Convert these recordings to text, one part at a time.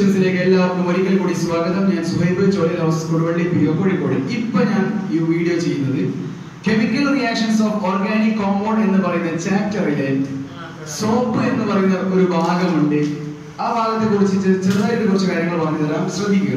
സൊല്യൂഷൻസിലേക്ക് എല്ലാവർക്കും ഒരിക്കൽ കൂടി സ്വാഗതം ഞാൻ Suhaib Choli house Koduvally P O Kozhikode ഇപ്പൊ ഞാൻ ഈ വീഡിയോ ചെയ്യുന്നത് chemical reactions of organic compound എന്ന് പറയുന്ന ചാപ്റ്ററിലെ സോപ്പ് എന്ന് പറയുന്ന ഒരു ഭാഗമുണ്ട് ആ ഭാഗത്തെ കുറിച്ച് ചെറുതായിട്ട് കുറച്ച് കാര്യങ്ങൾ പറഞ്ഞു തരാം ശ്രദ്ധിക്കുക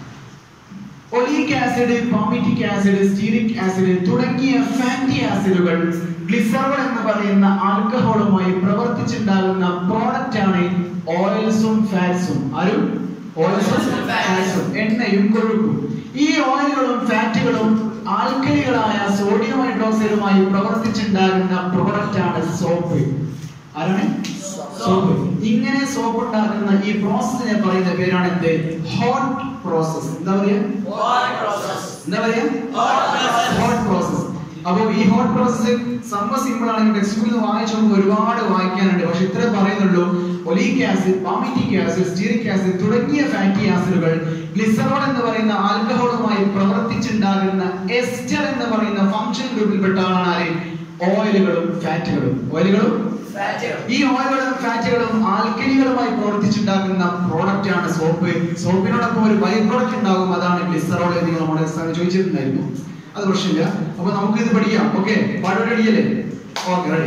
oleic acid palmitic acid stearic acid തുടങ്ങിയ ഫാറ്റി ആസിഡുകൾ ഗ്ലിസറോൾ എന്ന് പറയുന്ന ആൽക്കഹോളുമായി പ്രവർത്തിച്ചുണ്ടാകുന്ന പ്രോഡക്റ്റ് ആണ് ഓയിൽസും ഫാറ്റ്സും ആരും ഓയിൽസും ഫാറ്റ്സും എണ്ണയും കൊഴുപ്പും ഈ ഓയിലുകളും ഫാറ്റുകളും ആൽക്കലികളായ സോഡിയം ഹൈഡ്രോക്സൈഡുമായി പ്രവർത്തിച്ചുണ്ടാകുന്ന പ്രോഡക്റ്റ് ആണ് സോപ്പ് ആരാണ് സോപ്പ് ഇങ്ങനെ സോപ്പ് ഉണ്ടാക്കുന്ന ഈ പ്രോസസ്സിനെ പറയുന്ന പേരാണ് എന്ത് ഹോട്ട് പ്രോസസ് എന്താ പറയാ എന്താ പറയാ ഹോട്ട് പ്രോസസ് അപ്പോൾ ഈ ഹോട്ട് പ്രോസസ് സംഭവം സിമ്പിൾ ആണെങ്കിൽ ടെക്സ്റ്റ് ബുക്കിൽ വായിച്ചു നമുക്ക് ഒരുപാട് വായിക്കാനുണ്ട് പക്ഷെ ഇത്രേ പറയുന്നുള്ളൂ oleic acid palmitic acid stearic acid തുടങ്ങിയ ഫാറ്റി ആസിഡുകൾ ഗ്ലിസറോൾ എന്ന് പറയുന്ന ആൽക്കഹോളുമായി പ്രവർത്തിച്ചുണ്ടാകുന്ന എസ്റ്റർ എന്ന് പറയുന്ന ഫംഗ്ഷൻ ഗ്രൂപ്പിൽപ്പെട്ട ആളാണ് ആര് ഓയിലുകളും ഫാറ്റുകളും ഓയിലുകളും ഈ ഓയിലുകളും ഫാറ്റുകളും ആൽക്കലികളുമായി പ്രവർത്തിച്ചുണ്ടാക്കുന്ന പ്രോഡക്റ്റ് ആണ് സോപ്പ് സോപ്പിനോടൊപ്പം ഒരു ബൈ പ്രോഡക്റ്റ് ഉണ്ടാകും അതാണ് ഗ്ലിസറോൾ എന്ന് നിങ്ങൾ നമ്മുടെ എക്സാമിന് ചോദിച്ചിട്ടുണ്ടായിരുന്നു അത് പ്രശ്നമില്ല അപ്പൊ നമുക്ക് ഇത് പഠിക്കാം ഓക്കെ പാട്ട് റെഡിയല്ലേ ഓക്കെ റെഡി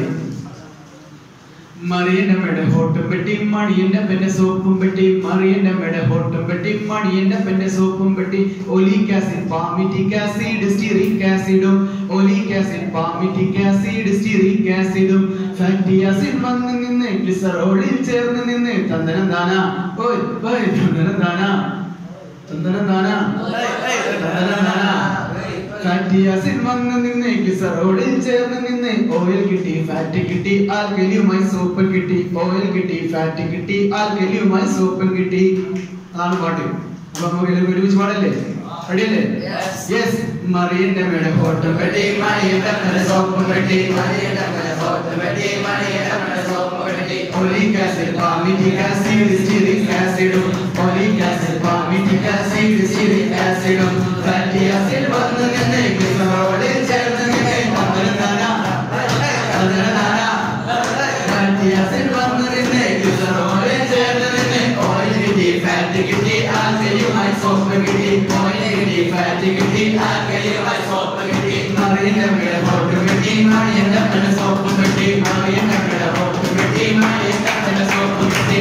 മറിയന്റെ മെട ഹോട്ടും പെട്ടി മണിയന്റെ പെന്റെ സോപ്പും പെട്ടി മറിയന്റെ മെട ഹോട്ടും പെട്ടി മണിയന്റെ പെന്റെ സോപ്പും പെട്ടി ഒലിക് ആസിഡ് പാമിറ്റിക് ആസിഡ് സ്റ്റീറിക് ആസിഡും ഒലിക് ആസിഡ് പാമിറ്റിക് ആസിഡ് സ്റ്റീറിക് ആസിഡും ഫാറ്റി ആസിഡ് വന്ന് നിന്ന് ഗ്ലിസറോളിൽ ചേർന്ന് നിന്ന് തന്തനം ദാന ഓയ് ഓയ് തന്തനം ദാന തന്തനം ദാന തന്തനം ദാന ഫാറ്റി ആസിഡ് വന്ന് നിന്ന് ഗ്ലിസറോളിൽ ചേർന്ന് നിന്ന് ഓയിൽ കിട്ടി ഫാറ്റ് കിട്ടി ആൽക്കലിയുമായി സോപ്പ് കിട്ടി ഓയിൽ കിട്ടി ഫാറ്റ് കിട്ടി ആൽക്കലിയുമായി സോപ്പ് കിട്ടി അതാണ് പാട്ട് അപ്പൊ നമുക്ക് എല്ലാവരും ഒരുമിച്ച് പാടല്ലേ റെഡിയല്ലേ യെസ് മറിയന്റെ മേടെ ഫോട്ടോ പെട്ടി മറിയന്റെ മേടെ സോപ്പ് പെട്ടി ഒലിക് ആസിഡ് പാമിറ്റിക് ആസിഡ് സ്റ്റീറിക് ആസിഡും ഒലിക് ആസിഡ് പാമിറ്റിക് ആസിഡ് സ്റ്റീറിക് ആസിഡും ഫാറ്റി ആസിഡ് വന്ന് നിന്ന് ഗ്ലിസറോളിൽ ചേർന്ന് നിന്ന് തന്നനതാന തന്നനതാന ഫാറ്റി ആസിഡ് വന്ന് നിന്ന് ഗ്ലിസറോളിൽ ചേർന്ന് നിന്ന് ഓയിൽ കിട്ടി ഫാറ്റ് കിട്ടി ആൽക്കലിയുമായി സോപ്പ് കിട്ടി ഓയിൽ കിട്ടി ഫാറ്റ് കിട്ടി ആൽക്കലിയുമായി സോപ്പ് കിട്ടി മറിയന്റെ മേടെ ഫോട്ടോ കിട്ടി മറിയന്റെ മേടെ സോപ്പ് കിട്ടി മറിയന്റെ മേടെ ഫോട്ടോ കിട്ടി മറിയന്റെ മേടെ സോപ്പ് കിട്ടി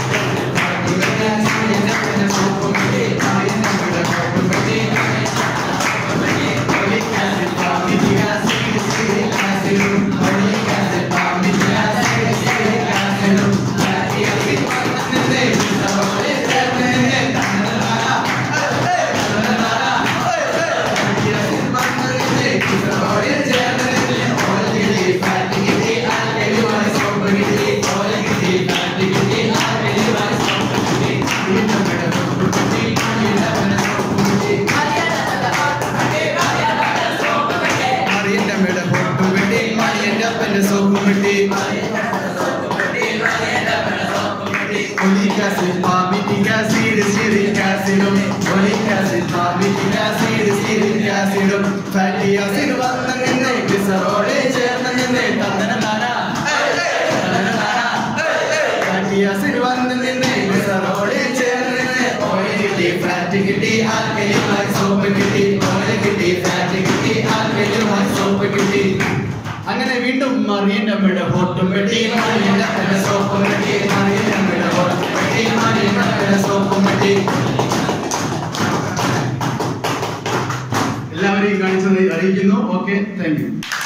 മറിയന്റെ മേടെ ഫോട്ടോ കിട്ടി മറിയന്റെ അപ്പന്റെ സോപ്പ് കിട്ടി ഒലിക് ആസിഡ് പാമിറ്റിക് ആസിഡ് സ്റ്റീറിക് ആസിഡും ഒലിക് ആസിഡ് പാമിറ്റിക് ആസിഡ് സ്റ്റീറിക് ആസിഡും ഫാറ്റി ആസിഡ് വന്ന് നിന്ന് ഗ്ലിസറോളിൽ ചേർന്ന് നിന്ന് തന്നനതാന തന്നനതാന ഫാറ്റി ആസിഡ് വന്ന് നിന്ന് ഗ്ലിസറോളിൽ ചേർന്ന് നിന്ന് ഓയിൽ കിട്ടി ഫാറ്റ് കിട്ടി ആൽക്കലിയുമായി സോപ്പ് കിട്ടി ഓയിൽ കിട്ടി ഫാറ്റ് കിട്ടി ആൽക്കലിയുമായി സോപ്പ് കിട്ടി അങ്ങനെ വീണ്ടും മറിയന്റെ അമ്മയുടെ ഹോട്ടും പെട്ടി മറിയന്റെ അമ്മയുടെ സോപ്പും പെട്ടി മറിയന്റെ അമ്മയുടെ ഹോട്ടും പെട്ടി മറിയന്റെ അമ്മയുടെ സോപ്പും പെട്ടി എല്ലാവരെയും കാണിച്ചത് അറിയിക്കുന്നു ഓക്കെ താങ്ക് യു